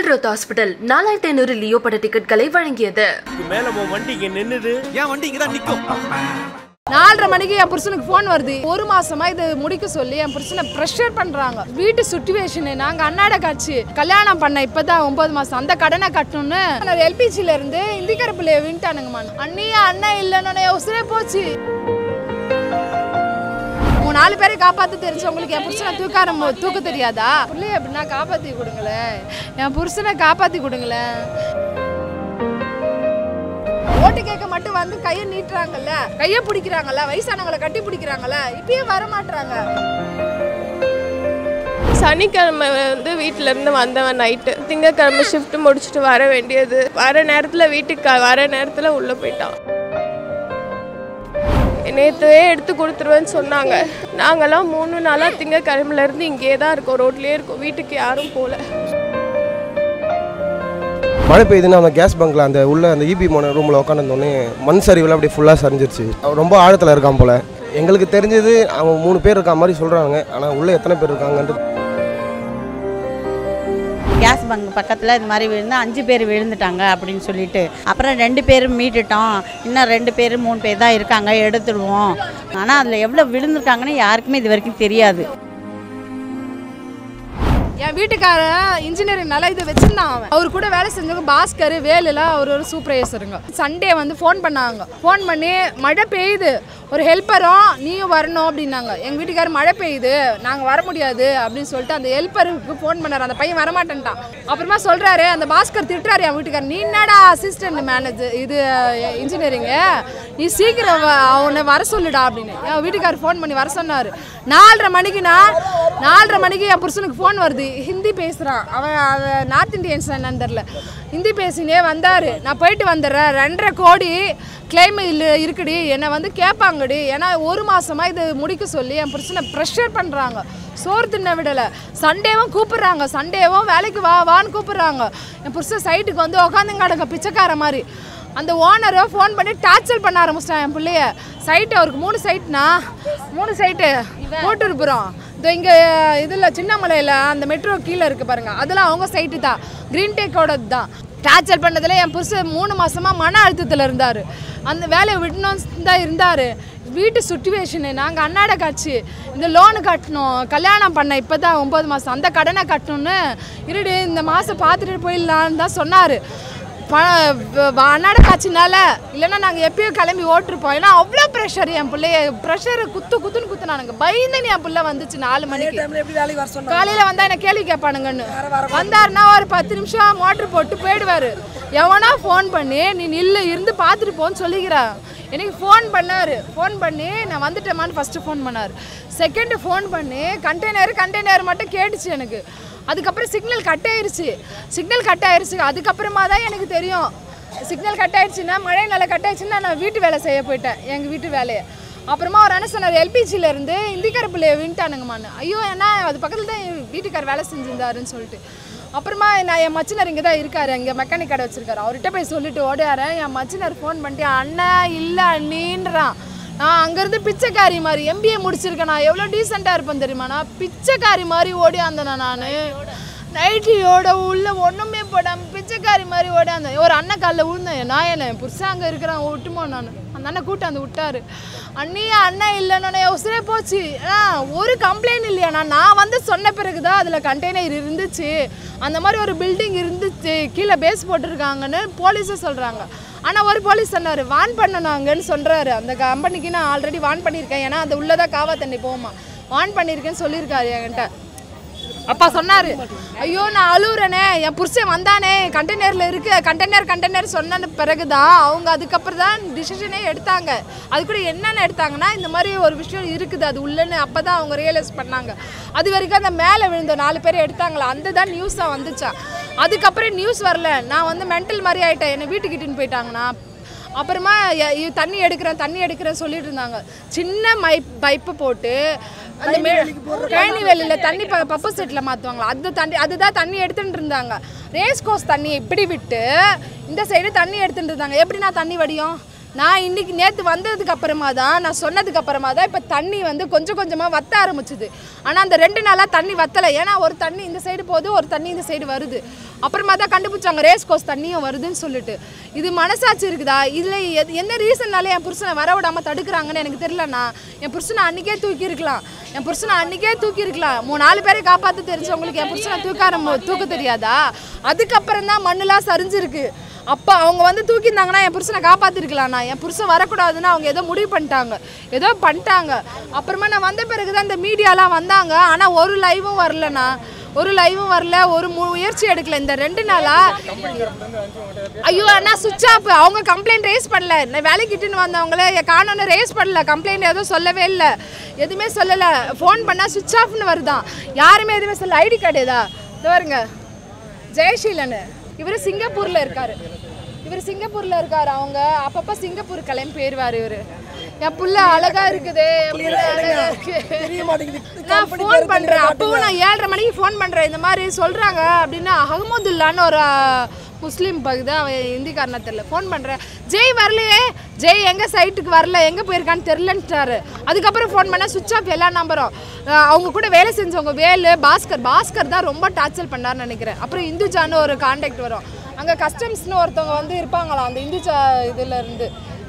ஆல்ரோத் hospital நாலாயிரத்தி ஐநூறு Leo பட டிக்கெட்களை வழங்கியது இதுக்கு மேல உன் வண்டி இங்க நின்னுது என் வண்டி இங்கதான் நிக்கும் நாலரை மணிக்கு என் புருஷனுக்கு ஃபோன் வருது ஒரு மாசமா இது முடிக்க சொல்லி என் புருஷனை ப்ரெஷர் பண்றாங்க வீட்டு சுச்சுவேஷன் நாங்க அன்னாட காட்சி கல்யாணம் பண்ண இப்பதான் ஒன்பது மாசம் அந்த கடனை கட்டணும்னு நான் எல்பிஜில இருந்து இந்திக்கார பிள்ளைய வின்ட்டானுங்கம்மா அண்ணியா அண்ணன் இல்லைன்னு உசுரே போச்சு மூணு நாலு பேரை காப்பாத்த தெரிஞ்சவங்களுக்கு என் புருஷனை தூக்காரம் தூக்க தெரியாதா பிள்ளைய அப்படின்னா காப்பாத்தி கொடுங்களேன் என் புருஷனை காப்பாத்தி கொடுங்களேன் ஓட்டு கேட்க மட்டும் வந்து கையை நீட்டுறாங்கல்ல கையை பிடிக்கிறாங்கல்ல வயசானவங்களை கட்டி பிடிக்கிறாங்கல்ல இப்பயும் வர மாட்டாங்க சனிக்கிழமை வந்து வீட்டில இருந்து வந்தவன் நைட்டு திங்கக்கிழமை ஷிஃப்ட் முடிச்சுட்டு வர வேண்டியது வர நேரத்தில் வீட்டுக்கு வர நேரத்தில் உள்ளே போயிட்டான் நேற்றுவே எடுத்து கொடுத்துருவேன்னு சொன்னாங்க நாங்களாம் மூணு நாளாக திங்கக்கிழமையில இருந்து இங்கே தான் இருக்கோம் ரோட்லேயே இருக்கோம் வீட்டுக்கு யாரும் போகல மழை பெய்யுதுன்னு அந்த கேஸ் பங்க்ல அந்த உள்ள அந்த இபி மோன ரூமில் உட்காந்துருந்தோடனே மண் சரிவில் அப்படியே ஃபுல்லாக சரிஞ்சிருச்சு அவன் ரொம்ப ஆழத்தில் இருக்கான் போல எங்களுக்கு தெரிஞ்சது அவன் மூணு பேர் இருக்க மாதிரி சொல்கிறாங்க ஆனால் உள்ளே எத்தனை பேர் இருக்காங்கன்றது கேஸ் பங்க் பக்கத்தில் இது மாதிரி விழுந்து அஞ்சு பேர் விழுந்துட்டாங்க அப்படின்னு சொல்லிட்டு அப்புறம் ரெண்டு பேர் மீட்டுட்டோம் இன்னும் ரெண்டு பேர் மூணு பேர் தான் இருக்காங்க எடுத்துடுவோம் ஆனால் அதில் எவ்வளோ விழுந்திருக்காங்கன்னு யாருக்குமே இது வரைக்கும் தெரியாது என் வீட்டுக்காரன் இன்ஜினியரிங் நல்லா இதை வச்சிருந்தான் அவன் அவர் கூட வேலை செஞ்சவங்க பாஸ்கர் வேலுலாம் அவர் ஒரு சூப்பர்வைசருங்க சண்டே வந்து ஃபோன் பண்ணாங்க ஃபோன் பண்ணி மழை பெய்யுது ஒரு ஹெல்ப்பரும் நீயும் வரணும் அப்படின்னாங்க எங்கள் வீட்டுக்காரர் மழை பெய்யுது நாங்கள் வர முடியாது அப்படின்னு சொல்லிட்டு அந்த ஹெல்ப்பருக்கு ஃபோன் பண்ணார் அந்த பையன் வரமாட்டேன்ட்டான் அப்புறமா சொல்கிறாரு அந்த பாஸ்கர் திட்டுறாரு என் வீட்டுக்காரர் நீ என்னடா அசிஸ்டன்ட் மேனேஜர் இது இன்ஜினியரிங்கு நீ சீக்கிரம் வ- அவனை வர சொல்லுடா அப்படின்னு என் வீட்டுக்காரர் ஃபோன் பண்ணி வர சொன்னார் நாலரை மணிக்கு நான் நாலரை மணிக்கு என் புருஷனுக்கு ஃபோன் வருது ஹிந்தி பேசுகிறான் அவன் அவன் நார்த் இந்தியன்ஸ் என்னன்னு தெரில ஹிந்தி பேசினே வந்தார் நான் போயிட்டு வந்துடுறேன் ரெண்டரை கோடி கிளைம் இல்லை இருக்குடி என்னை வந்து கேட்பாங்கடி ஏன்னா ஒரு மாசமா இது முடிக்க சொல்லி என் புருஷனை ப்ரெஷர் பண்ணுறாங்க சோறு தின்ன விடலை சண்டேவும் கூப்பிடுறாங்க சண்டேவும் வேலைக்கு வா வான்னு கூப்பிடுறாங்க என் புருஷன் சைட்டுக்கு வந்து உட்காந்துங்க அடங்க பிச்சைக்கார மாதிரி அந்த ஓனரை ஃபோன் பண்ணி டார்ச்சர் பண்ண ஆரம்பிச்சிட்டான் என் பிள்ளைய சைட்டு அவருக்கு மூணு சைட்னா மூணு சைட்டு கோட்டூர்புரம் இதோ இங்கே இதில் சின்னமலையில் அந்த மெட்ரோ கீழே இருக்குது பாருங்க அதெல்லாம் அவங்க சைட்டு தான் க்ரீன் டேக்கோடது தான் டார்ச்சர் பண்ணதுல என் புருஷன் மூணு மாசமாக மன அழுத்தத்தில் இருந்தார் அந்த வேலையை விடணும்னு தான் இருந்தார் வீட்டு சுச்சுவேஷனு நாங்கள் அன்னாட காட்சி இந்த லோனு கட்டணும் கல்யாணம் பண்ண இப்போ தான் ஒம்பது மாதம் அந்த கடனை கட்டணும்னு இருடி இந்த மாதம் பார்த்துட்டு போயிடலான்னு தான் சொன்னார் ப வ- அன்னாட காட்சினால இல்லைன்னா நாங்கள் எப்பயோ கிளம்பி ஓட்டிருப்போம் ஏன்னா அவ்வளோ ப்ரெஷர் என் பிள்ளைய ப்ரெஷர் குத்து குத்துன்னு குத்துனானுங்க பயந்துன்னு என் பிள்ளை வந்துச்சு நாலு மணிக்கு காலையில் வந்தா என்ன கேள்வி கேட்பானுங்கன்னு வந்தாருன்னா ஒரு பத்து நிமிஷம் மோட்ரு போட்டு போயிடுவாரு எவனா ஃபோன் பண்ணி நீ நில்லு இருந்து பார்த்துட்டு போன்னு சொல்லிக்கிறான் எனக்கு ஃபோன் பண்ணாரு ஃபோன் பண்ணி நான் வந்துட்டேமான்னு ஃபஸ்ட்டு ஃபோன் பண்ணார் செகண்டு ஃபோன் பண்ணி கண்டெய்னர் கண்டெய்னர் மட்டும் கேட்டுச்சு எனக்கு அதுக்கப்புறம் சிக்னல் கட் ஆயிருச்சு சிக்னல் கட் ஆயிருச்சு அதுக்கப்புறமா தான் எனக்கு தெரியும் சிக்னல் கட் ஆயிடுச்சுன்னா மழை நல்லா கட் ஆயிடுச்சுன்னா நான் வீட்டு வேலை செய்ய போயிட்டேன் எங்கள் வீட்டு வேலையை அப்புறமா ஒரு அண்ணன் சொன்னார் எல்பிஜியில் இருந்து இந்திக்கார பிள்ளைய வின்ட்டானுங்கம்மான்னு ஐயோ ஏன்னா அது பக்கத்தில் தான் என் வீட்டுக்கார் வேலை செஞ்சிருந்தாருன்னு சொல்லிட்டு அப்புறமா நான் என் மச்சினர் இங்கே தான் இருக்காரு இங்கே மெக்கானிக் கடை வச்சிருக்காரு அவர்கிட்ட போய் சொல்லிட்டு ஓடியாரேன் என் மச்சினர் ஃபோன் பண்ணிட்டு அண்ணன் இல்லை அண்ணின்றான் நான் அங்கேருந்து பிச்சைக்காரி மாதிரி எம்பிஏ முடிச்சிருக்கேன் நான் எவ்வளோ டீசெண்டாக இருப்பேன் தெரியுமா நான் பிச்சைக்காரி மாதிரி ஓடியாந்தேன் நான் நைட்டியோட உள்ள ஒன்றுமே போடாமல் பிச்சைக்காரி மாதிரி ஓடியாந்தேன் ஒரு அண்ணன் காலில் விழுந்தேன் நான் என்ன என் புருஷன் அங்கே இருக்கிறான் விட்டுமோ நான் அந்த அண்ணன் கூட்டாந்து விட்டாரு அண்ணி அண்ணன் இல்லைன்னு உசுரே போச்சு ஆ ஒரு கம்ப்ளைண்ட் இல்லையாண்ணா நான் வந்து சொன்ன பிறகு தான் அதில் கண்டெய்னர் இருந்துச்சு அந்த மாதிரி ஒரு பில்டிங் இருந்துச்சு கீழே பேஸ் போட்டிருக்காங்கன்னு போலீஸே சொல்கிறாங்க ஆனால் ஒரு போலீஸ் சொன்னார் வான் பண்ணனாங்கன்னு சொல்கிறாரு அந்த கம்பெனிக்கு நான் ஆல்ரெடி வான் பண்ணியிருக்கேன் ஏன்னா அது உள்ளதாக காவா தண்ணி போகுமா வான் பண்ணியிருக்கேன்னு சொல்லியிருக்காரு என்கிட்ட அப்பா சொன்னாரு ஐயோ நான் அழுவுறேனே என் புருஷன் வந்தானே கண்டெய்னரில் இருக்கு கண்டெய்னர் கண்டெய்னர் சொன்ன பிறகுதான் அவங்க அதுக்கப்புறம் தான் டிசிஷனே எடுத்தாங்க அது கூட என்னென்ன எடுத்தாங்கன்னா இந்த மாதிரி ஒரு விஷயம் இருக்குது அது உள்ளன்னு அப்போ தான் அவங்க ரியலைஸ் பண்ணாங்க அது வரைக்கும் அந்த மேலே விழுந்த நாலு பேர் எடுத்தாங்களா அந்த தான் நியூஸாக வந்துச்சா அதுக்கப்புறம் நியூஸ் வரல நான் வந்து மென்டல் மாதிரி ஆயிட்டேன் என்னை வீட்டுக்கிட்டுன்னு போயிட்டாங்கண்ணா அப்புறமா எ- இ- தண்ணி எடுக்கிறேன் தண்ணி எடுக்கிறேன் சொல்லிட்டு இருந்தாங்க சின்ன மை பைப்பு போட்டு அந்த மே கேணி வேலியில் தண்ணி ப பப்பு செட்டில் மாற்றுவாங்களா அது தண்ணி அதுதான் தண்ணி எடுத்துட்டு இருந்தாங்க ரேஸ் கோர்ஸ் தண்ணி இப்படி விட்டு இந்த சைடு தண்ணி எடுத்துட்டு இருந்தாங்க எப்படி நான் தண்ணி வடியும் நான் இன்னைக்கு நேற்று வந்ததுக்கு அப்புறமா தான் நான் சொன்னதுக்கு அப்புறமா தான் இப்போ தண்ணி வந்து கொஞ்சம் கொஞ்சமாக வத்த ஆரம்பிச்சுது ஆனால் அந்த ரெண்டு நாளாக தண்ணி வத்தலை ஏன்னா ஒரு தண்ணி இந்த சைடு போகுது ஒரு தண்ணி இந்த சைடு வருது அப்புறமா தான் கண்டுபிடிச்சாங்க ரேஸ் கோஸ் தண்ணியும் வருதுன்னு சொல்லிட்டு இது மனசாட்சி இருக்குதா இதில் எது என்ன ரீசன்னால என் புருஷனை வர விடாமல் தடுக்கிறாங்கன்னு எனக்கு தெரியலண்ணா என் புருஷனை அன்றைக்கே தூக்கி இருக்கலாம் என் புருஷனை அன்றைக்கே தூக்கி இருக்கலாம் மூணு நாலு பேரை காப்பாற்ற தெரிஞ்சவங்களுக்கு என் புருஷனை தூக்க ஆரம்ப தூக்க தெரியாதா அதுக்கப்புறம் தான் மண்ணுலாம் சரிஞ்சிருக்கு அப்போ அவங்க வந்து தூக்கியிருந்தாங்கன்னா என் புருஷனை காப்பாற்றிருக்கலாம்ண்ணா என் புருஷன் வரக்கூடாதுன்னு அவங்க ஏதோ முடிவு பண்ணிட்டாங்க ஏதோ பண்ணிட்டாங்க அப்புறமா நான் வந்த பிறகு தான் இந்த மீடியாலாம் வந்தாங்க ஆனால் ஒரு லைவும் வரலண்ணா ஒரு லைவும் வரல ஒரு மு- முயற்சி எடுக்கல இந்த ரெண்டு நாளா ஐயோ அண்ணா சுவிட்ச் ஆஃப் அவங்க கம்ப்ளைண்ட் ரைஸ் பண்ணல நான் வேலைக்கு இட்டுன்னு வந்தவங்கள காணோன்னு ரைஸ் பண்ணல கம்ப்ளைண்ட் எதுவும் சொல்லவே இல்லை எதுவுமே சொல்லலை ஃபோன் பண்ணால் சுவிட்ச் ஆஃப்னு வருதான் யாருமே எதுவுமே சொல்ல ஐடி கார்டு ஏதா இது பாருங்க ஜெயசீலன் இவர் சிங்கப்பூரில் இருக்காரு இவர் சிங்கப்பூரில் இருக்காரு அவங்க அப்பப்போ சிங்கப்பூர் கிளம்பி போயிடுவார் இவர் என் புள்ள அழகா இருக்குது என் புள்ள அழகா இருக்கு நான் ஃபோன் பண்றேன் அப்பவும் நான் ஏழரை மணிக்கு ஃபோன் பண்றேன் இந்த மாதிரி சொல்றாங்க அப்படின்னா அகமதுல்லான்னு ஒரு அஹ், முஸ்லீம் பகுதி அவன் ஹிந்திக்காரனா தெரியல ஃபோன் பண்றேன் ஜெய் வரலையே ஜெய் எங்க சைட்டுக்கு வரல எங்க போயிருக்கான்னு தெரிலன்ட்டாரு அதுக்கப்புறம் ஃபோன் பண்ணா சுவிட்ச் ஆஃப் எல்லா நம்பரும் அஹ், அவங்க கூட வேலை செஞ்சவங்க வேலு பாஸ்கர் பாஸ்கர் தான் ரொம்ப டார்ச்சர் பண்ணாருன்னு நினைக்கிறேன் அப்புறம் இந்துஜான்னு ஒரு கான்டாக்ட் வரும் அங்கே கஸ்டம்ஸ்னு ஒருத்தவங்க வந்து இருப்பாங்களாம் அந்த இந்துஜா இதுல இருந்து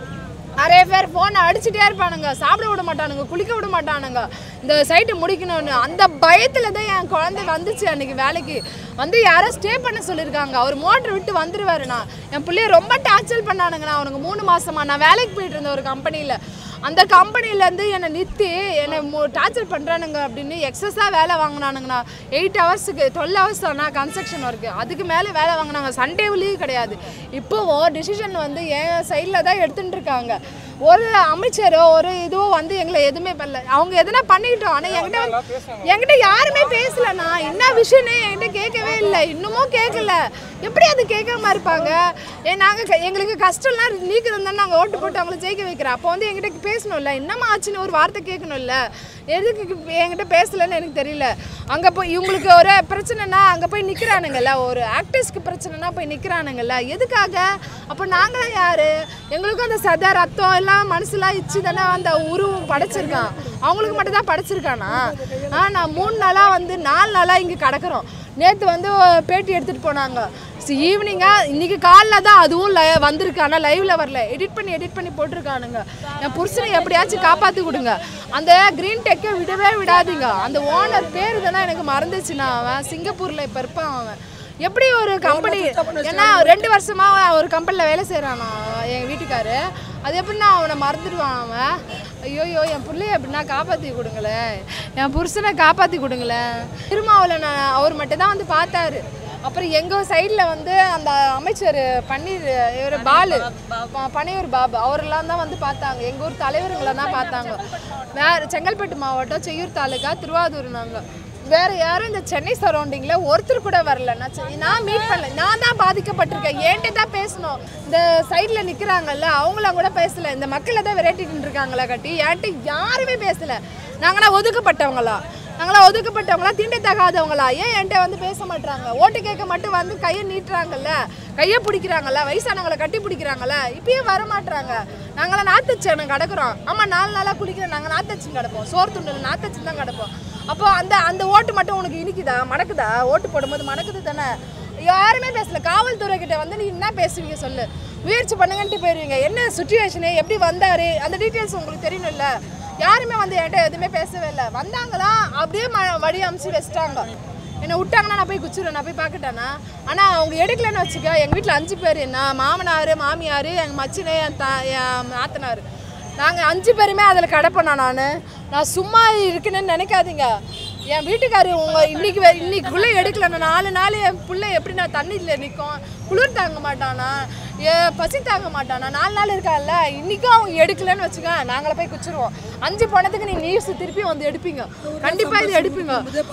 நிறைய பேர் ஃபோனை அடிச்சுட்டே இருப்பானுங்க சாப்பிட விட மாட்டானுங்க குளிக்க விட மாட்டானுங்க இந்த சைட்டு முடிக்கணும்னு அந்த பயத்தில் தான் என் குழந்தை வந்துச்சு அன்னைக்கு வேலைக்கு வந்து யாரோ ஸ்டே பண்ண சொல்லியிருக்காங்க அவர் மோட்டர் விட்டு வந்துருவாருண்ணா என் பிள்ளைய ரொம்ப டார்ச்சர் பண்ணானுங்கண்ணா அவனுக்கு மூணு மாசமா நான் வேலைக்கு போயிட்டு இருந்தேன் ஒரு கம்பெனியில் அந்த கம்பெனிலேருந்து என்னை நிறுத்தி என்னை டார்ச்சர் பண்ணுறானுங்க அப்படின்னு எக்ஸஸாக வேலை வாங்கினானுங்கண்ணா எயிட் ஹவர்ஸுக்கு டுவெல் ஹவர்ஸ் ஆனால் கன்ஸ்ட்ரக்ஷன் ஒர்க்கு அதுக்கு மேலே வேலை வாங்கினாங்க சண்டே லீவ் கிடையாது இப்போவும் டிசிஷன் வந்து என் சைடில் தான் எடுத்துட்டு இருக்காங்க ஒரு அமைச்சரோ ஒரு இதுவோ வந்து எங்களை எதுவுமே பண்ணல அவங்க எதுனா பண்ணிக்கிட்டோம் ஆனால் என்கிட்ட வந்து- என்கிட்ட யாருமே பேசலண்ணா என்ன விஷயம்னு என்கிட்ட கேட்கவே இல்லை இன்னமும் கேட்கல எப்படி அது கேட்காம இருப்பாங்க ஏ நாங்கள் எங்களுக்கு கஷ்டம்லாம் நீக்குறது தானே நாங்கள் ஓட்டு போட்டு அவங்கள ஜெயிக்க வைக்கிறோம் அப்போ வந்து என்கிட்ட பேசணும்ல என்னம்மா ஆச்சுன்னு ஒரு வார்த்தை கேட்கணும்ல எதுக்கு இப்ப என்கிட்ட பேசலன்னு எனக்கு தெரியல அங்கே போய் இவங்களுக்கு ஒரு பிரச்சனைனா அங்கே போய் நிற்கிறானுங்கல்ல ஒரு ஆக்டர்ஸ்க்கு பிரச்சனைனா போய் நிற்கிறானுங்கல்ல எதுக்காக அப்போ நாங்களாம் யாரு எங்களுக்கும் அந்த சதை ரத்தம் எல்லாம் மனசுலாம் இச்சு தானே அந்த உருவம் படைச்சிருக்கான் அவங்களுக்கு மட்டும் தான் படைச்சிருக்கானா ஆ நான் மூணு நாளாக வந்து நாலு நாளாக இங்கே கிடக்குறோம் நேற்று வந்து பேட்டி எடுத்துகிட்டு போனாங்க ஈவினிங்காக இன்றைக்கி காலைல தான் அதுவும் லை வந்திருக்கு ஆனால் லைவில் வரல எடிட் பண்ணி எடிட் பண்ணி போட்டிருக்கானுங்க என் புருஷனை எப்படியாச்சும் காப்பாற்றி கொடுங்க அந்த க்ரீன் டெக்கை விடவே விடாதீங்க அந்த ஓனர் பேர் தானே எனக்கு மறந்துச்சுண்ணா அவன் சிங்கப்பூரில் இப்போ இருப்பான் அவன் எப்படி ஒரு கம்பெனி ஏன்னா ரெண்டு வருஷமா அவன் ஒரு கம்பெனியில் வேலை செய்கிறானா என் வீட்டுக்காரு அது எப்படின்னா அவனை மறந்துடுவான் அவன் ஐயோயோ என் பிள்ளைய எப்படின்னா காப்பாற்றி கொடுங்களேன் என் புருஷனை காப்பாற்றி கொடுங்களேன் திருமாவில் நான் அவர் மட்டும் தான் வந்து பார்த்தாரு அப்புறம் எங்கள் சைடில் வந்து அந்த அமைச்சர் பன்னீர் இவர் பாலு ப- பனையூர் பாபு அவரெல்லாம் தான் வந்து பார்த்தாங்க எங்கள் ஊர் தலைவருங்களை தான் பார்த்தாங்க வேறு செங்கல்பட்டு மாவட்டம் செய்யூர் தாலுக்கா திருவாரூர் நாங்கள் வேற யாரும் இந்த சென்னை சரௌண்டிங்கில் ஒருத்தர் கூட வரல நான் செ- நான் மீட் பண்ணல நான் தான் பாதிக்கப்பட்டிருக்கேன் என்கிட்ட தான் பேசணும் இந்த சைடில் நிற்கிறாங்கல்ல அவங்களாம் கூட பேசல இந்த மக்களை தான் விரட்டிட்டு இருக்காங்களா கட்டி என்கிட்ட யாருமே பேசல நாங்களாம் ஒதுக்கப்பட்டவங்களா நாங்களாம் ஒதுக்கப்பட்டவங்களா தீண்டத்தகாதவங்களா ஏன் என்கிட்ட வந்து பேச மாட்டாங்க ஓட்டு கேட்க மட்டும் வந்து கையை நீட்டுறாங்கல்ல கையை பிடிக்கிறாங்கல்ல வயசானவங்களை கட்டி பிடிக்கிறாங்கல்ல இப்பயே வர மாட்றாங்க நாங்களாம் நாத்தச்சு கிடக்குறோம் ஆமாம் நாலு நாளாக குளிக்கிறோம் நாங்கள் நாத்தச்சு கிடப்போம் சோறு துண்டில் நாத்தச்சு தான் கிடப்போம் அப்போ அந்த அந்த ஓட்டு மட்டும் உனக்கு இனிக்குதா மணக்குதா ஓட்டு போடும்போது மணக்குது தானே யாருமே பேசல காவல்துறை கிட்ட வந்து நீ என்ன பேசுவீங்க சொல்லு முயற்சி பண்ணுங்கன்ட்டு போயிருவீங்க என்ன சுச்சுவேஷனு எப்படி வந்தாரு அந்த டீட்டெயில்ஸ் உங்களுக்கு தெரியணும்ல யாருமே வந்து என்கிட்ட எதுவுமே பேசவே இல்லை வந்தாங்களா அப்படியே ம வழி அமுச்சு வச்சிட்டாங்க என்னை விட்டாங்கன்னா நான் போய் குச்சிருவேன் நான் போய் பார்க்கட்டேனா ஆனால் அவங்க எடுக்கலைன்னு வச்சுக்க எங்கள் வீட்டில் அஞ்சு பேர் நான் மாமனார் மாமியார் எங்கள் மச்சினே என் தா என் நாத்தனார் நாங்கள் அஞ்சு பேருமே அதில் கிடப்பேண்ணா நான் நான் சும்மா இருக்குன்னு நினைக்காதீங்க என் வீட்டுக்காரு உங்க இன்னைக்கு வே- இன்னைக்குள்ளே எடுக்கல நாலு நாள் என் பிள்ளை எப்படி நான் தண்ணியில் நிற்கும் குளிர் தாங்க மாட்டானா ஏ பசி தாங்க மாட்டானா நாலு நாள் இருக்கான்ல இன்னைக்கும் அவங்க எடுக்கலன்னு வச்சுக்க நாங்களே போய் குச்சிருவோம் அஞ்சு பணத்துக்கு நீ நியூஸ் திருப்பி வந்து எடுப்பீங்க கண்டிப்பாக இது எடுப்பீங்க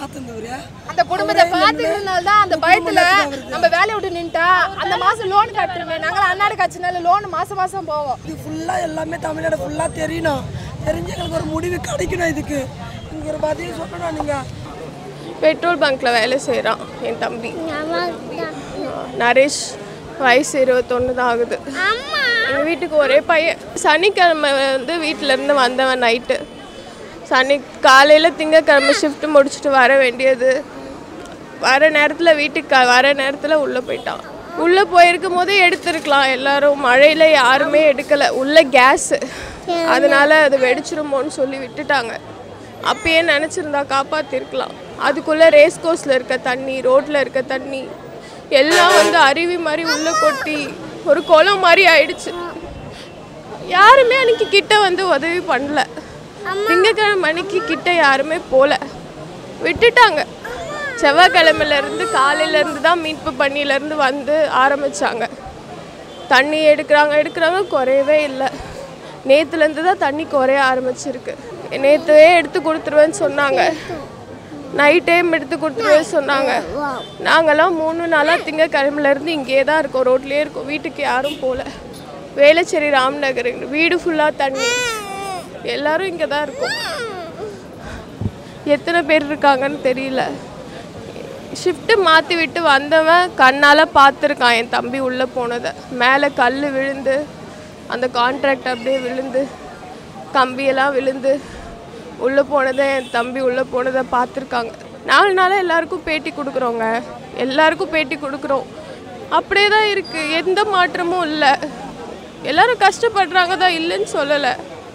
அந்த குடும்பத்தை பார்த்ததுனால தான் அந்த பயத்துல நம்ம வேலையை விட்டு நின்ட்டா அந்த மாசம் லோன் கட்டுறோமே நாங்களும் அன்னாடு காய்ச்சினால லோன் மாசம் மாசம் போவோம் இது ஃபுல்லாக எல்லாமே தமிழ்நாடு ஃபுல்லாக தெரியணும் தெரிஞ்சு எங்களுக்கு ஒரு முடிவு கிடைக்கணும் இதுக்கு இங்கே ஒரு பதில் சொல்லணும் நீங்கள் பெட்ரோல் பங்க்கில் வேலை செய்கிறான் என் தம்பி நரேஷ் வயசு இருபத்தொன்று தான் ஆகுது எங்கள் வீட்டுக்கு ஒரே பையன் சனிக்கிழமை வந்து வீட்டிலேருந்து வந்தவன் நைட்டு சனி காலையில் திங்கக்கிழமை ஷிஃப்ட் முடிச்சுட்டு வர வேண்டியது வர நேரத்தில் வீட்டுக்கு க- வர நேரத்தில் உள்ளே போயிட்டான் உள்ளே போயிருக்கும் போதே எடுத்திருக்கலாம் எல்லாரும் மழையில் யாருமே எடுக்கலை உள்ள கேஸு அதனால அது வெடிச்சிருமோன்னு சொல்லி விட்டுட்டாங்க அப்பயே நினச்சிருந்தா காப்பாற்றிருக்கலாம் அதுக்குள்ளே ரேஸ் கோர்ஸில் இருக்க தண்ணி ரோட்டில் இருக்க தண்ணி எல்லாம் வந்து அருவி மாதிரி உள்ளே கொட்டி ஒரு குளம் மாதிரி ஆயிடுச்சு யாருமே அன்னைக்கு கிட்ட வந்து உதவி பண்ணல திங்கக்கிழமை அன்னைக்கு கிட்ட யாருமே போல விட்டுட்டாங்க செவ்வாய்க்கிழமையில இருந்து காலையில இருந்து தான் மீட்பு பணியில இருந்து வந்து ஆரம்பிச்சாங்க தண்ணி எடுக்கிறாங்க எடுக்கிறாங்க குறையவே இல்லை நேற்றுலேருந்து தான் தண்ணி குறைய ஆரம்பிச்சிருக்கு நேற்றுவே எடுத்து கொடுத்துருவேன்னு சொன்னாங்க நைட் டைம் எடுத்து கொடுத்துருவேன்னு சொன்னாங்க நாங்கெல்லாம் மூணு நாளாக திங்கக்கிழமையிலேருந்து இங்கே தான் இருக்கோம் ரோட்லேயே இருக்கோம் வீட்டுக்கு யாரும் போகல வேளச்சேரி ராம்நகர் வீடு ஃபுல்லாக தண்ணி எல்லாரும் இங்கே தான் இருக்கோம் எத்தனை பேர் இருக்காங்கன்னு தெரியல ஷிஃப்ட்டு மாற்றி விட்டு வந்தவன் கண்ணால் பார்த்துருக்கான் என் தம்பி உள்ளே போனதை மேலே கல் விழுந்து அந்த கான்ட்ராக்ட் அப்படியே விழுந்து கம்பியெல்லாம் விழுந்து உள்ளே போனதை என் தம்பி உள்ளே போனதை பார்த்துருக்காங்க நாலு நாளாக எல்லாருக்கும் பேட்டி கொடுக்குறோங்க எல்லாருக்கும் பேட்டி கொடுக்குறோம் அப்படியே தான் இருக்குது எந்த மாற்றமும் இல்லை எல்லாரும் கஷ்டப்படுறாங்க தான் இல்லைன்னு சொல்லலை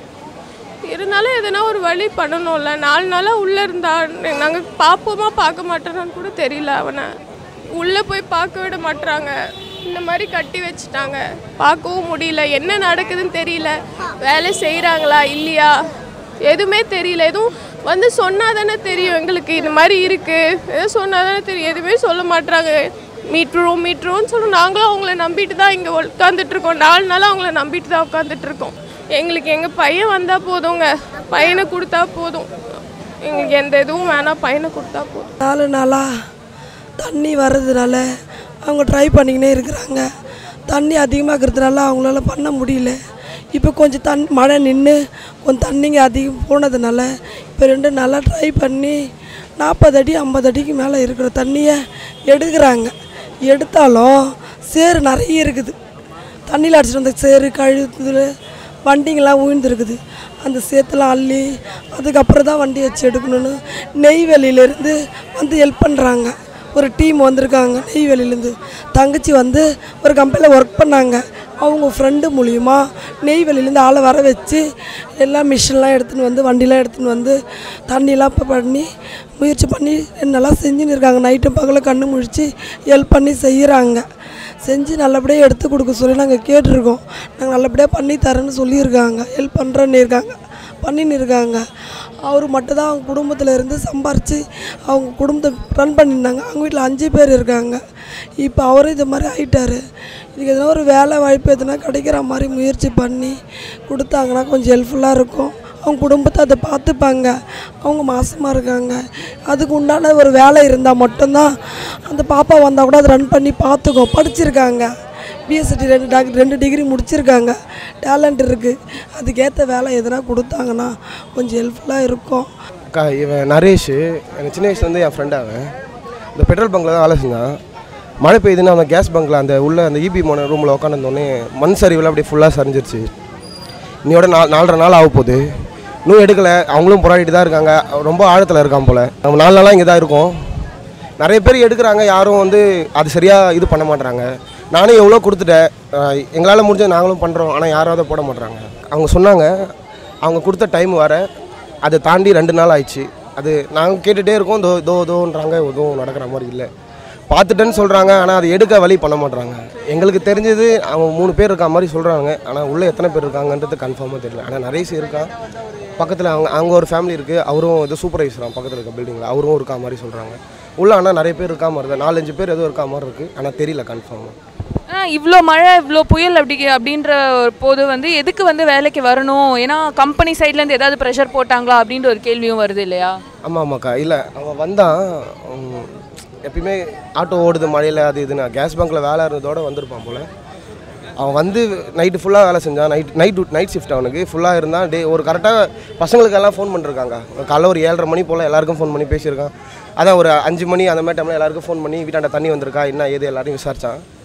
இருந்தாலும் எதனா ஒரு வழி பண்ணணும்ல நாலு நாளாக உள்ளே இருந்தா நாங்கள் பார்ப்போமா பார்க்க மாட்டோம்னு கூட தெரியல அவனை உள்ளே போய் பார்க்க விட மாட்றாங்க இந்த மாதிரி கட்டி வச்சுட்டாங்க பார்க்கவும் முடியல என்ன நடக்குதுன்னு தெரியல வேலை செய்கிறாங்களா இல்லையா எதுவுமே தெரியல எதுவும் வந்து சொன்னால் தானே தெரியும் எங்களுக்கு இந்த மாதிரி இருக்குது எதுவும் சொன்னால் தானே தெரியும் எதுவுமே சொல்ல மாட்றாங்க மீட்ருவோம் மீட்ருவோம்னு சொல்லி நாங்களும் அவங்கள நம்பிட்டு தான் இங்கே உட்காந்துட்டு இருக்கோம் நாலு நாளாக அவங்கள நம்பிட்டு தான் உட்காந்துட்டு இருக்கோம் எங்களுக்கு எங்கள் பையன் வந்தால் போதுங்க பையனை கொடுத்தா போதும் எங்களுக்கு எந்த இதுவும் வேணாம் பையனை கொடுத்தா போதும் நாலு நாளாக தண்ணி வர்றதுனால அவங்க ட்ரை பண்ணிக்கினே இருக்கிறாங்க தண்ணி அதிகமாகிறதுனால அவங்களால பண்ண முடியல இப்போ கொஞ்சம் தண் மழை நின்று கொஞ்சம் தண்ணிங்க அதிகம் போனதுனால இப்போ ரெண்டு நாளாக ட்ரை பண்ணி நாற்பது அடி ஐம்பது அடிக்கு மேலே இருக்கிற தண்ணியை எடுக்கிறாங்க எடுத்தாலும் சேறு நிறைய இருக்குது தண்ணியில் அடிச்சிட்டு வந்த சேறு கழுத்துல வண்டிங்கெல்லாம் உயிர்ந்துருக்குது அந்த சேத்தெல்லாம் அள்ளி அதுக்கப்புறம் தான் வண்டி வச்சு எடுக்கணும்னு நெய்வேலியிலேருந்து வந்து ஹெல்ப் பண்ணுறாங்க ஒரு டீம் வந்திருக்காங்க நெய்வேலியிலேருந்து தங்கச்சி வந்து ஒரு கம்பெனியில் ஒர்க் பண்ணாங்க அவங்க ஃப்ரெண்டு மூலியமா நெய்வேலியிலேருந்து ஆளை வர வச்சு எல்லா மிஷின்லாம் எடுத்துன்னு வந்து வண்டிலாம் எடுத்துன்னு வந்து தண்ணிலாம் இப்போ பண்ணி முயற்சி பண்ணி நல்லா செஞ்சுன்னு இருக்காங்க நைட்டு பகல கண்ணு முழிச்சு ஹெல்ப் பண்ணி செய்கிறாங்க செஞ்சு நல்லபடியாக எடுத்து கொடுக்க சொல்லி நாங்கள் கேட்டிருக்கோம் நாங்கள் நல்லபடியாக பண்ணி தரேன்னு சொல்லியிருக்காங்க ஹெல்ப் பண்ணுறேன்னு இருக்காங்க பண்ணின்னு இருக்காங்க அவர் மட்டும் தான் அவங்க குடும்பத்தில் இருந்து சம்பாரித்து அவங்க குடும்பத்தை ரன் பண்ணியிருந்தாங்க அவங்க வீட்டில் அஞ்சு பேர் இருக்காங்க இப்போ அவரும் இது மாதிரி ஆயிட்டாரு இதுக்கு எதனா ஒரு வேலை வாய்ப்பு எதுனா கிடைக்கிற மாதிரி முயற்சி பண்ணி கொடுத்தாங்கன்னா கொஞ்சம் ஹெல்ப்ஃபுல்லாக இருக்கும் அவங்க குடும்பத்தை அதை பார்த்துப்பாங்க அவங்க மாசமாக இருக்காங்க அதுக்கு உண்டான ஒரு வேலை இருந்தால் மட்டும்தான் அந்த பாப்பா வந்தால் கூட அதை ரன் பண்ணி பார்த்துக்கோ படிச்சிருக்காங்க பிஎஸ்சி ரெண்டு டாக்டர் ரெண்டு டிகிரி முடிச்சிருக்காங்க டேலண்ட் இருக்குது அதுக்கேற்ற வேலை எதுனா கொடுத்தாங்கன்னா கொஞ்சம் ஹெல்ப்ஃபுல்லாக இருக்கும் அக்கா இவன் நரேஷ் எனக்கு சின்ன வயசுலேருந்து என் ஃப்ரெண்ட் அவன் இந்த பெட்ரோல் பங்க்கில் தான் வேலை செஞ்சான் மழை பெய்யுதுன்னு அவன் கேஸ் பங்க்கில் அந்த உள்ள அந்த இபி மோன ரூமில் உட்காந்துருந்தோடனே மண் சரிவில் அப்படியே ஃபுல்லாக சரிஞ்சிருச்சு இன்னையோட நாலு நாலரை நாள் ஆக போகுது இன்னும் எடுக்கலை அவங்களும் போராடிட்டு தான் இருக்காங்க அவன் ரொம்ப ஆழத்தில் இருக்கான் போல் நம்ம நாலு நாளாக இங்கே தான் இருக்கோம் நிறைய பேர் எடுக்கிறாங்க யாரும் வந்து அது சரியாக இது பண்ண மாட்றாங்க நானும் எவ்வளோ கொடுத்துட்டேன் எங்களால் முடிஞ்சது நாங்களும் பண்ணுறோம் ஆனால் யாரும் அதை போட மாட்றாங்க அவங்க சொன்னாங்க அவங்க கொடுத்த டைம் வர அதை தாண்டி ரெண்டு நாள் ஆயிடுச்சு அது நாங்கள் கேட்டுகிட்டே இருக்கோம் தோ தோ தோன்றாங்க எதுவும் நடக்கிற மாதிரி இல்லை பார்த்துட்டேன்னு சொல்கிறாங்க ஆனால் அதை எடுக்க வழி பண்ண மாட்றாங்க எங்களுக்கு தெரிஞ்சது அவங்க மூணு பேர் இருக்க மாதிரி சொல்கிறாங்க ஆனால் உள்ளே எத்தனை பேர் இருக்காங்கன்றது கன்ஃபார்மாக தெரியல ஆனால் நிறைய இருக்கான் பக்கத்தில் அவங்க அவங்க ஒரு ஃபேமிலி இருக்குது அவரும் இது சூப்பர்வைசராக பக்கத்தில் இருக்க பில்டிங்கில் அவரும் இருக்கா மாதிரி சொல்கிறாங்க உள்ள ஆனால் நிறைய பேர் இருக்கா மாதிரி தான் நாலஞ்சு பேர் ஏதோ இருக்கா மாதிரி இருக்குது ஆனால் தெரியல கன்ஃபார்மாக ஆ இவ்வளோ மழை இவ்வளோ புயல் அப்படி அப்படின்ற ஒரு போது வந்து எதுக்கு வந்து வேலைக்கு வரணும் ஏன்னா கம்பெனி சைட்லேருந்து ஏதாவது ப்ரெஷர் போட்டாங்களா அப்படின்ற ஒரு கேள்வியும் வருது இல்லையா ஆமாம் ஆமாக்கா இல்லை அவன் வந்தான் உம், எப்பயுமே ஆட்டோ ஓடுது மழையில் அது இதுன்னு கேஸ் பங்க்கில் வேலை இருந்ததோட வந்திருப்பான் போல் அவன் வந்து நைட்டு ஃபுல்லாக வேலை செஞ்சான் நைட் நைட் நைட் ஷிஃப்ட் அவனுக்கு ஃபுல்லாக இருந்தான் டே ஒரு கரெக்டாக பசங்களுக்கெல்லாம் ஃபோன் பண்ணிருக்காங்க காலைல ஒரு ஏழரை மணி போல் எல்லாருக்கும் ஃபோன் பண்ணி பேசியிருக்கான் அதான் ஒரு அஞ்சு மணி அந்த மாதிரி டைமில் எல்லாருக்கும் ஃபோன் பண்ணி வீட்டாண்ட தண்ணி வந்திருக்கா என்ன ஏது எல்லாரையும் விசாரிச்சான்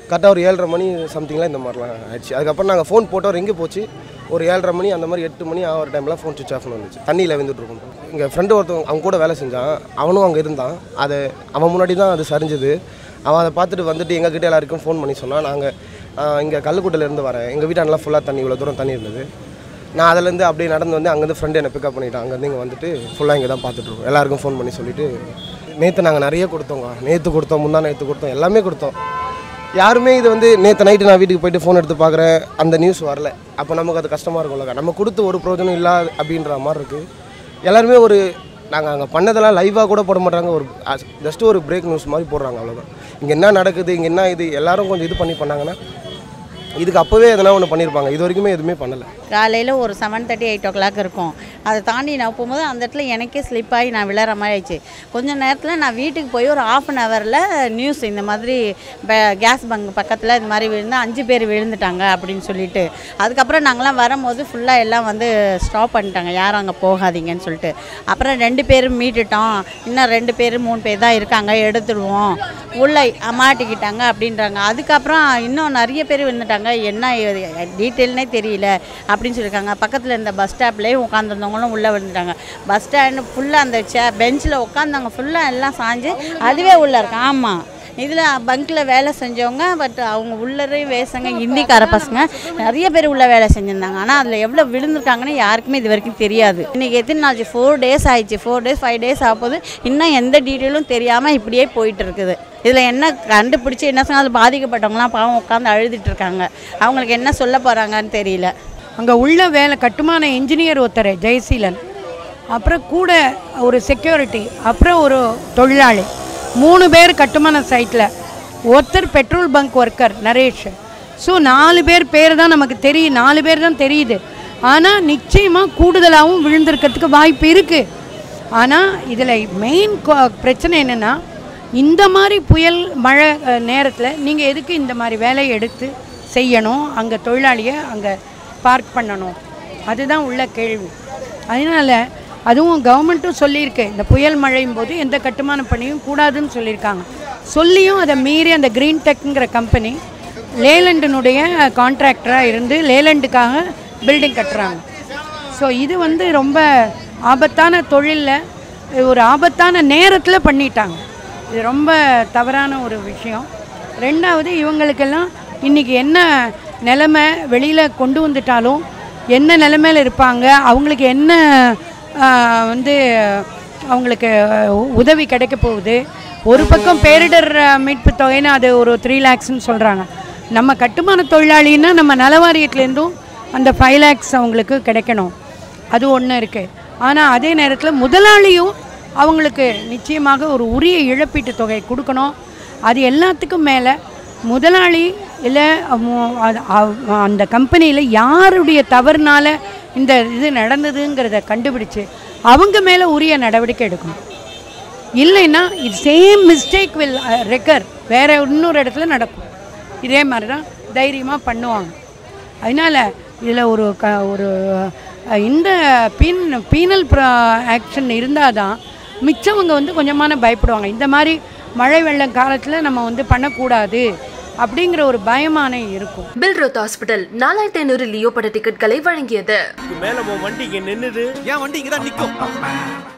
கரெக்டாக ஒரு ஏழரை மணி சம்திங்லாம் இந்த மாதிரிலாம் ஆயிடுச்சு அதுக்கப்புறம் நாங்கள் ஃபோன் போட்டோம் எங்கே போச்சு ஒரு ஏழரை மணி அந்த மாதிரி எட்டு மணி ஆகிற டைம்லாம் ஃபோன் சுவிச் ஆஃப்னு வந்துச்சு தண்ணியில் வந்துட்டு இருக்கும் எங்கள் ஃப்ரெண்டு ஒருத்தவங்க அவங்க கூட வேலை செஞ்சான் அவனும் அங்கே இருந்தான் அது அவன் முன்னாடி தான் அது சரிஞ்சது அவன் அதை பார்த்துட்டு வந்துட்டு எங்ககிட்ட எல்லாருக்கும் ஃபோன் பண்ணி சொன்னான் நாங்கள் இங்கே கல்லுக்குட்டையிலேருந்து வரேன் எங்கள் வீட்டாண்டெலாம் ஃபுல்லாக தண்ணி இவ்வளோ தூரம் தண்ணி இருந்தது நான் அதுலேருந்து அப்படியே நடந்து வந்து அங்கேருந்து ஃப்ரெண்டு என்னை பிக்கப் பண்ணிட்டான் அங்கேருந்து இங்கே வந்துட்டு ஃபுல்லாக இங்கே தான் பார்த்துட்ருக்கோம் எல்லாருக்கும் ஃபோன் பண்ணி சொல்லிவிட்டு நேற்று நாங்கள் நிறைய கொடுத்தோங்க நேற்று கொடுத்தோம் முந்தா நேற்று கொடுத்தோம் எல்லாமே கொடுத்தோம் யாருமே இது வந்து நேற்று நைட்டு நான் வீட்டுக்கு போயிட்டு ஃபோன் எடுத்து பார்க்குறேன் அந்த நியூஸ் வரல அப்போ நமக்கு அது கஷ்டமாக இருக்கும்ல நம்ம கொடுத்து ஒரு பிரயோஜனம் இல்லை அப்படின்ற மாதிரி இருக்குது எல்லாருமே ஒரு நாங்கள் அங்கே பண்ணதெல்லாம் லைவாக கூட போட மாட்டாங்க ஒரு ஜஸ்ட் ஒரு பிரேக் நியூஸ் மாதிரி போடுறாங்க அவ்வளோதான் இங்கே என்ன நடக்குது இங்கே என்ன இது எல்லாரும் கொஞ்சம் இது பண்ணி பண்ணாங்கன்னா இதுக்கு அப்போவே எதனா ஒன்று பண்ணியிருப்பாங்க இது வரைக்குமே எதுவுமே பண்ணலை காலையில் ஒரு seven thirty eight o'clock இருக்கும் அதை தாண்டி நான் போகும்போது அந்த இடத்துல எனக்கே ஸ்லிப் ஆகி நான் விழற மாதிரி ஆயிடுச்சு கொஞ்ச நேரத்தில் நான் வீட்டுக்கு போய் ஒரு ஆஃப் அன் ஹவரில் நியூஸ் இந்த மாதிரி கேஸ் பங்க் பக்கத்தில் இந்த மாதிரி விழுந்து அஞ்சு பேர் விழுந்துட்டாங்க அப்படின்னு சொல்லிட்டு அதுக்கப்புறம் நாங்களாம் வரும்போது ஃபுல்லாக எல்லாம் வந்து ஸ்டாப் பண்ணிட்டாங்க யாரும் அங்கே போகாதீங்கன்னு சொல்லிட்டு அப்புறம் ரெண்டு பேரும் மீட்டுட்டோம் இன்னும் ரெண்டு பேர் மூணு பேர் தான் இருக்காங்க எடுத்துடுவோம் உள்ளே மாட்டிக்கிட்டாங்க அப்படின்றாங்க அதுக்கப்புறம் இன்னும் நிறைய பேர் விழுந்துட்டாங்க என்ன டீட்டெயில்னே தெரியல அப்படின்னு சொல்லியிருக்காங்க பக்கத்தில் இருந்த பஸ் ஸ்டாப்லேயே உட்காந்துருந்தவங்களும் உள்ளே விழுந்துட்டாங்க பஸ் ஸ்டாண்டு ஃபுல்லாக அந்த சே பெஞ்சில் உட்காந்தவங்க ஃபுல்லாக எல்லாம் சாஞ்சு அதுவே உள்ளே இருக்கு ஆமாம் இதில் பங்க்கில் வேலை செஞ்சவங்க பட் அவங்க உள்ளரே வேசங்க ஹிந்திக்கார பசங்க நிறைய பேர் உள்ள வேலை செஞ்சுருந்தாங்க ஆனால் அதில் எவ்வளோ விழுந்திருக்காங்கன்னு யாருக்குமே இது வரைக்கும் தெரியாது இன்றைக்கி எத்தனை நாள் ஃபோர் டேஸ் ஆயிடுச்சு ஃபோர் டேஸ் ஃபைவ் டேஸ் ஆகும்போது இன்னும் எந்த டீட்டெயிலும் தெரியாமல் இப்படியே போயிட்டு இருக்குது இதில் என்ன கண்டுபிடிச்சி என்ன சொன்னாலும் பாதிக்கப்பட்டவங்களாம் பாவம் உட்காந்து அழுதுட்டு இருக்காங்க அவங்களுக்கு என்ன சொல்ல போகிறாங்கன்னு தெரியல அங்கே உள்ள வேலை கட்டுமான இன்ஜினியர் ஒருத்தர் ஜெயசீலன் அப்புறம் கூட ஒரு செக்யூரிட்டி அப்புறம் ஒரு தொழிலாளி மூணு பேர் கட்டுமான சைட்டில் ஒருத்தர் petrol bunk worker Naresh so நாலு பேர் பேர் தான் நமக்கு தெரியும் நாலு பேர் தான் தெரியுது ஆனால் நிச்சயமாக கூடுதலாகவும் விழுந்திருக்கிறதுக்கு வாய்ப்பு இருக்குது ஆனால் இதில் மெயின் பிரச்சனை என்னென்னா இந்த மாதிரி புயல் மழை நேரத்தில் நீங்கள் எதுக்கு இந்த மாதிரி வேலையை எடுத்து செய்யணும் அங்கே தொழிலாளியை அங்கே பார்க் பண்ணணும் அதுதான் உள்ள கேள்வி அதனால் அதுவும் கவர்மெண்ட்டும் சொல்லியிருக்கு இந்த புயல் மழையும் போது எந்த கட்டுமான பணியும் கூடாதுன்னு சொல்லியிருக்காங்க சொல்லியும் அதை மீறி அந்த க்ரீன் டெக்ங்கிற கம்பெனி லேலண்டினுடைய கான்ட்ராக்டராக இருந்து லேலண்டுக்காக பில்டிங் கட்டுறாங்க ஸோ இது வந்து ரொம்ப ஆபத்தான தொழிலில் ஒரு ஆபத்தான நேரத்தில் பண்ணிட்டாங்க இது ரொம்ப தவறான ஒரு விஷயம் ரெண்டாவது இவங்களுக்கெல்லாம் இன்றைக்கி என்ன நிலமை வெளியில் கொண்டு வந்துட்டாலும் என்ன நிலைமையில் இருப்பாங்க அவங்களுக்கு என்ன ஆஹ், வந்து அவங்களுக்கு உதவி கிடைக்க போகுது ஒரு பக்கம் பேரிடர் மீட்பு தொகைன்னு அது ஒரு த்ரீ லேக்ஸ்னு சொல்கிறாங்க நம்ம கட்டுமான தொழிலாளின்னா நம்ம நலவாரியத்துலேருந்தும் அந்த ஃபைவ் லேக்ஸ் அவங்களுக்கு கிடைக்கணும் அது ஒன்று இருக்குது ஆனால் அதே நேரத்தில் முதலாளியும் அவங்களுக்கு நிச்சயமாக ஒரு உரிய இழப்பீட்டு தொகை கொடுக்கணும் அது எல்லாத்துக்கும் மேலே முதலாளி இல்லை அந்த கம்பெனியில் யாருடைய தவறுனால இந்த இது நடந்ததுங்கிறத கண்டுபிடிச்சு அவங்க மேலே உரிய நடவடிக்கை எடுக்கணும் இல்லைன்னா இது சேம் மிஸ்டேக் வில் ரெக்கர் வேற இன்னொரு இடத்துல நடக்கும் இதே மாதிரி தான் தைரியமாக பண்ணுவாங்க அதனால் இதில் ஒரு க ஒரு அஹ், இந்த பீன் பீனல் ஆக்ஷன் இருந்தால் தான் மிச்சவங்க வந்து கொஞ்சமான பயப்படுவாங்க இந்த மாதிரி மழை வெள்ளம் காலத்தில் நம்ம வந்து பண்ணக்கூடாது அப்படிங்கிற ஒரு பயமானே இருக்கும் பில்ரோத் ஹாஸ்பிட்டல் நாலாயிரத்தி ஐநூறு லியோ பட டிக்கெட்களை வழங்கியது மேல உன் வண்டி இங்க நின்னுது என் வண்டி இங்க தான் நிக்கும்